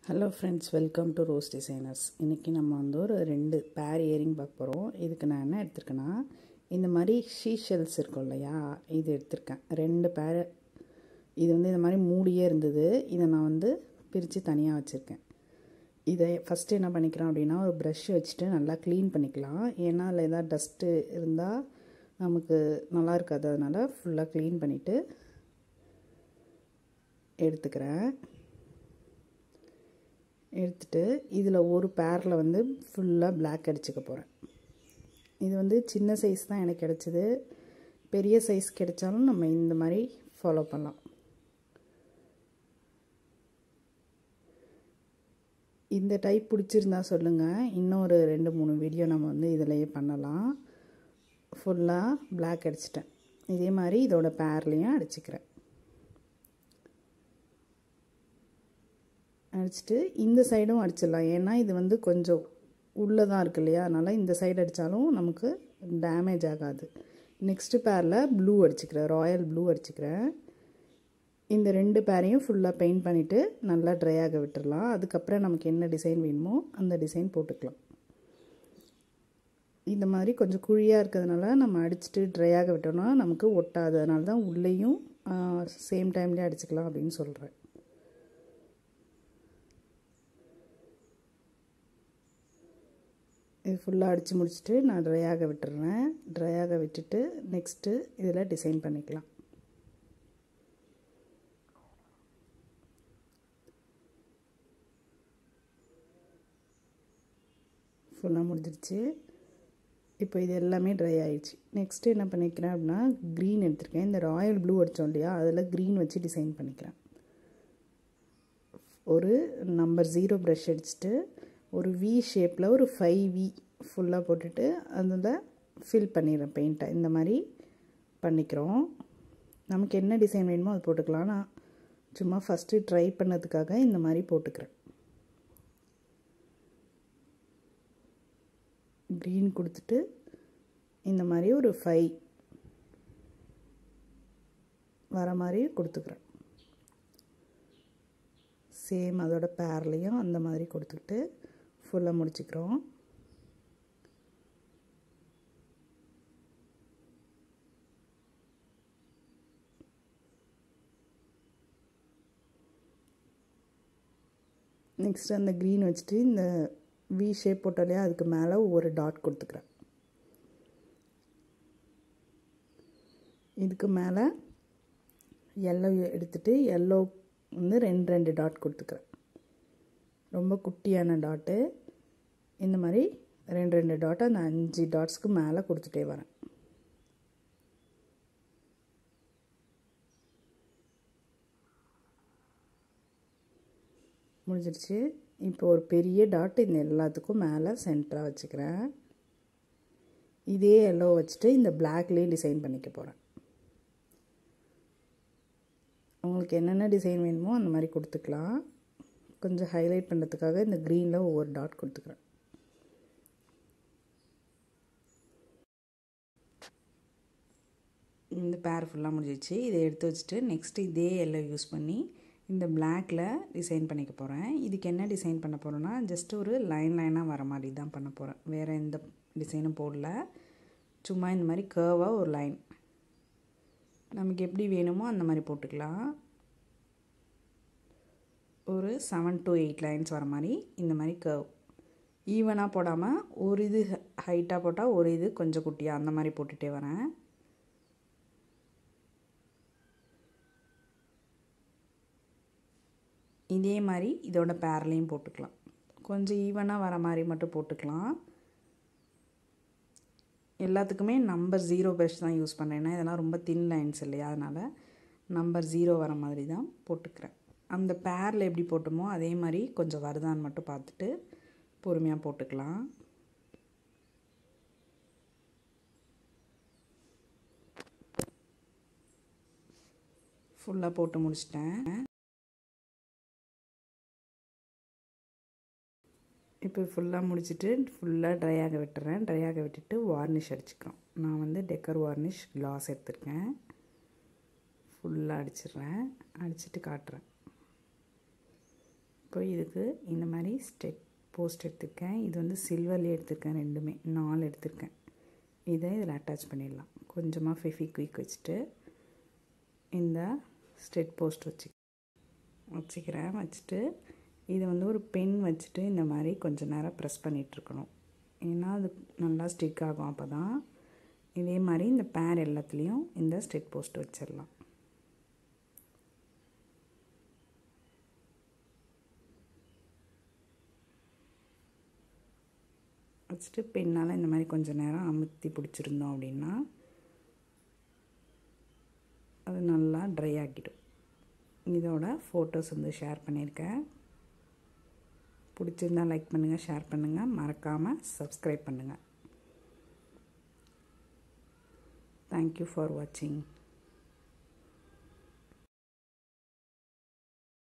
hello friends welcome to rose designers இன்றைக்கி நம்ம வந்து ஒரு ரெண்டு பேர் இயரிங் பார்க்க போகிறோம் இதுக்கு நான் என்ன எடுத்திருக்கேன்னா இந்த மாதிரி ஷீ ஷெல்ஸ் இருக்கும் இல்லையா இது எடுத்திருக்கேன் ரெண்டு பேர் இது வந்து இந்த மாதிரி மூடியே இருந்தது இதை நான் வந்து பிரித்து தனியாக வச்சுருக்கேன் இதை ஃபஸ்ட்டு என்ன பண்ணிக்கிறோம் அப்படின்னா ஒரு ப்ரஷ் வச்சுட்டு நல்லா க்ளீன் பண்ணிக்கலாம் ஏன்னா அதில் எதாவது டஸ்ட்டு இருந்தால் நமக்கு நல்லா இருக்காது அதனால் ஃபுல்லாக க்ளீன் பண்ணிவிட்டு எடுத்துக்கிறேன் எடுத்துட்டு இதில் ஒரு பேரில் வந்து ஃபுல்லாக பிளாக் அடிச்சுக்க போகிறேன் இது வந்து சின்ன சைஸ் தான் எனக்கு கிடச்சிது பெரிய சைஸ் கிடைச்சாலும் நம்ம இந்த மாதிரி ஃபாலோ பண்ணலாம் இந்த டைப் பிடிச்சிருந்தா சொல்லுங்கள் இன்னொரு ரெண்டு மூணு வீடியோ நம்ம வந்து இதிலையே பண்ணலாம் ஃபுல்லாக பிளாக் அடிச்சிட்டேன் இதே மாதிரி இதோட பேர்லேயும் அடிச்சுக்கிறேன் அடிச்சுட்டு இந்த சைடும் அடிச்சிடலாம் ஏன்னா இது வந்து கொஞ்சம் உள்ளே தான் இருக்கு இல்லையா அதனால் இந்த சைடு அடித்தாலும் நமக்கு டேமேஜ் ஆகாது நெக்ஸ்ட்டு பேரில் ப்ளூ அடிச்சுக்கிறேன் ராயல் ப்ளூ அடிச்சுக்கிறேன் இந்த ரெண்டு பேரையும் ஃபுல்லாக பெயிண்ட் பண்ணிவிட்டு நல்லா ட்ரை ஆக விட்டுடலாம் அதுக்கப்புறம் நமக்கு என்ன டிசைன் வேணுமோ அந்த டிசைன் போட்டுக்கலாம் இந்த மாதிரி கொஞ்சம் குழியாக இருக்கிறதுனால நம்ம அடிச்சுட்டு ட்ரை ஆக விட்டோம்னா நமக்கு ஒட்டாது அதனால தான் உள்ளேயும் சேம் டைம்லேயே அடிச்சுக்கலாம் அப்படின்னு சொல்கிறேன் இது ஃபுல்லாக அடித்து முடிச்சுட்டு நான் ட்ரை ஆக விட்டுறேன் ட்ரை ஆக விட்டுட்டு நெக்ஸ்ட்டு இதில் டிசைன் பண்ணிக்கலாம் ஃபுல்லாக முடிஞ்சிருச்சு இப்போ இது எல்லாமே ட்ரை ஆயிடுச்சு நெக்ஸ்ட்டு என்ன பண்ணிக்கிறேன் அப்படின்னா க்ரீன் எடுத்திருக்கேன் இந்த ராயல் ப்ளூ அடித்தோம் இல்லையா அதில் க்ரீன் வச்சு டிசைன் பண்ணிக்கிறேன் ஒரு நம்பர் ஜீரோ ப்ரஷ் அடிச்சுட்டு ஒரு வி ஷேப்பில் ஒரு ஃபைவ் வி ஃபுல்லாக போட்டுட்டு அதில் ஃபில் பண்ணிடுறேன் பெயிண்ட்டை இந்த மாதிரி பண்ணிக்கிறோம் நமக்கு என்ன டிசைன் வேணுமோ அது போட்டுக்கலாம் நான் சும்மா ஃபஸ்ட்டு ட்ரை பண்ணதுக்காக இந்த மாதிரி போட்டுக்கிறேன் க்ரீன் கொடுத்துட்டு இந்த மாதிரி ஒரு ஃபைவ் வர மாதிரி கொடுத்துக்கிறேன் சேம் அதோட பேர்லேயும் அந்த மாதிரி கொடுத்துக்கிட்டு ஃபுல்லாக முடிச்சுக்கிறோம் நெக்ஸ்ட் அந்த க்ரீன் வச்சுட்டு இந்த வி ஷேப் போட்டாலே அதுக்கு மேலே ஒவ்வொரு டாட் கொடுத்துக்கிறேன் இதுக்கு மேலே எல்லோ எடுத்துகிட்டு எல்லோ வந்து ரெண்டு ரெண்டு டாட் கொடுத்துக்கிறேன் ரொம்ப குட்டியான டாட்டு இந்த மாதிரி ரெண்டு ரெண்டு டாட் அந்த அஞ்சு டாட்ஸ்க்கு மேலே கொடுத்துட்டே வரேன் முடிஞ்சிருச்சு இப்போ ஒரு பெரிய டாட் இந்த எல்லாத்துக்கும் மேலே சென்டராக வச்சுக்கிறேன் இதே எல்லோ வச்சுட்டு இந்த பிளாக்லேயே டிசைன் பண்ணிக்க போகிறேன் உங்களுக்கு என்னென்ன டிசைன் வேணுமோ அந்த மாதிரி கொடுத்துக்கலாம் கொஞ்சம் ஹைலைட் பண்ணுறதுக்காக இந்த க்ரீனில் ஒவ்வொரு டாட் கொடுத்துக்கிறேன் இந்த பேர் ஃபுல்லாக முடிஞ்சிச்சு இதை எடுத்து வச்சுட்டு நெக்ஸ்ட்டு இதே எல்லோ யூஸ் பண்ணி இந்த பிளாக்கில் டிசைன் பண்ணிக்க போகிறேன் இதுக்கு என்ன டிசைன் பண்ண போகிறேன்னா ஜஸ்ட் ஒரு லைன் லைனாக வர மாதிரி தான் பண்ண போகிறேன் வேறு எந்த டிசைனும் போடல சும்மா இந்த மாதிரி கேர்வாக ஒரு லைன் நமக்கு எப்படி வேணுமோ அந்த மாதிரி போட்டுக்கலாம் ஒரு செவன் டு எயிட் லைன்ஸ் வர மாதிரி இந்த மாதிரி கர்வ் ஈவனாக போடாமல் ஒரு இது ஹைட்டாக போட்டால் ஒரு இது கொஞ்சம் குட்டியாக அந்த மாதிரி போட்டுகிட்டே வரேன் இதே மாதிரி இதோட பேர்லேயும் போட்டுக்கலாம் கொஞ்சம் ஈவனாக வர மாதிரி மட்டும் போட்டுக்கலாம் எல்லாத்துக்குமே நம்பர் ஜீரோ ப்ரஷ் தான் யூஸ் பண்ணுறேன் ஏன்னா இதெல்லாம் ரொம்ப தின் லைன்ஸ் இல்லையா அதனால் நம்பர் ஜீரோ வர மாதிரி தான் போட்டுக்கிறேன் அந்த பேரில் எப்படி போட்டோமோ அதே மாதிரி கொஞ்சம் வருதான்னு மட்டும் பார்த்துட்டு பொறுமையாக போட்டுக்கலாம் ஃபுல்லாக போட்டு முடிச்சிட்டேன் இப்போ ஃபுல்லாக முடிச்சுட்டு ஃபுல்லாக ட்ரை ஆக விட்டுறேன் ட்ரை ஆக விட்டுட்டு வார்னிஷ் அடிச்சுக்கிறோம் நான் வந்து டெக்கர் வார்னிஷ் கிளாஸ் எடுத்திருக்கேன் ஃபுல்லாக அடிச்சிடுறேன் அடிச்சுட்டு காட்டுறேன் இப்போ இதுக்கு இந்த மாதிரி ஸ்டெப் போஸ்ட் எடுத்திருக்கேன் இது வந்து சில்வர்லேயே எடுத்திருக்கேன் ரெண்டுமே நாலு எடுத்திருக்கேன் இதை இதில் அட்டாச் பண்ணிடலாம் கொஞ்சமாக ஃபெஃபி குயிக் வச்சுட்டு இந்த ஸ்டெட் போஸ்ட் வச்சு வச்சுக்கிறேன் வச்சுட்டு இதை வந்து ஒரு பென் வச்சுட்டு இந்த மாதிரி கொஞ்சம் நேரம் ப்ரெஸ் பண்ணிகிட்ருக்கணும் ஏன்னா அது நல்லா ஸ்டிக் ஆகும் அப்போ தான் இதே மாதிரி இந்த பேர் எல்லாத்துலேயும் இந்த ஸ்டெட் போஸ்ட் வச்சிடலாம் வச்சுட்டு பெண்ணால் இந்த மாதிரி கொஞ்சம் நேரம் அமுத்தி பிடிச்சிருந்தோம் அப்படின்னா அது நல்லா ட்ரை ஆக்கிடும் இதோட ஃபோட்டோஸ் வந்து ஷேர் பண்ணியிருக்கேன் பிடிச்சிருந்தா லைக் பண்ணுங்கள் ஷேர் பண்ணுங்கள் மறக்காமல் சப்ஸ்கிரைப் பண்ணுங்கள் தேங்க்யூ ஃபார் வாட்சிங்